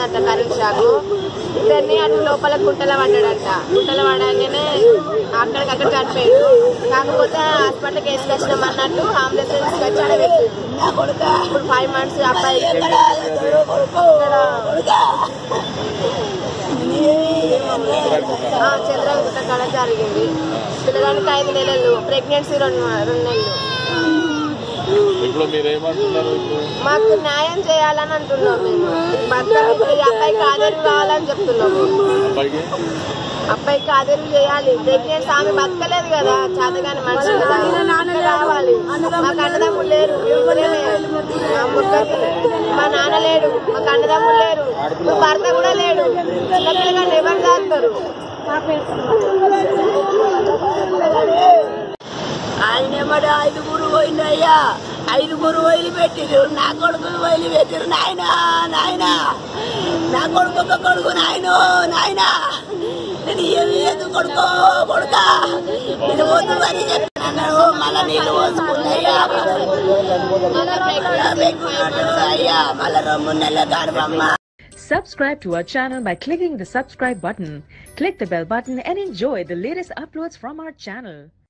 వచ్చిందంట current shock ఇద్దరిని అటు లోపల గుంటల పడ్డాడంట గుంటల పడగానే అక్కడికక్కడ చనిపోయాడు కాకపోతే హాస్పిటల్కి వేసుకొచ్చినాం అన్నట్టు అంబులెన్స్ తీసుకొచ్చి ఆడ పెట్టిండు ఇప్పుడు ఫైవ్ మంత్స్ అబ్బాయి ఇక్కడ ఆ, చంద్రగుట్ట కాడ జరిగింది పిల్లగానికి ఐదు నెలలు ప్రెగ్నెన్సీ రెండు రెండు నెలలు ఇప్పుడు మీరు ఏమంటున్నారు ఇప్పుడు మాకు న్యాయం చేయాలని అంటున్నాం మేము బతకాలి ఇప్పుడు ఈ అబ్బాయికి ఆదరణ కావాలని చెప్తున్నాం మేము అబ్బాయికి అబ్బాయికి ఆదరణ చేయాలి ప్రెగ్నెన్సీ ఆమె బతకలేదు కదా చేతగాని మనిషి కదా నాన్న రావాలి మాకు అన్నదమ్ములు లేరు ముగ్గురమే. మా ముగ్గురికి. మా నాన్న లేడు మాకు అన్నదమ్ములు లేరు మా భర్త కూడా లేడు చిన్నపిల్లగాన్ని ఎవరు దాస్తారు ఆయన మరి ఐదుగురు పోయిందయ్యా ఐదుగురు వదిలిపెట్టిరు నా కొడుకు వదిలిపెట్టిరు నాయన నాయన నా కొడుకు ఒక కొడుకు నాయన నాయన నేను ఏమి లేదు కొడుకో కొడుక నేను వద్దు అని చెప్పినాను మళ్ళా నీళ్ళు పోసుకున్నాయ్యా అయ్యా మళ్ళా రెండు నెలల గర్భమ్మ Subscribe to our channel by clicking the subscribe button. Click the bell button and enjoy the latest uploads from our channel.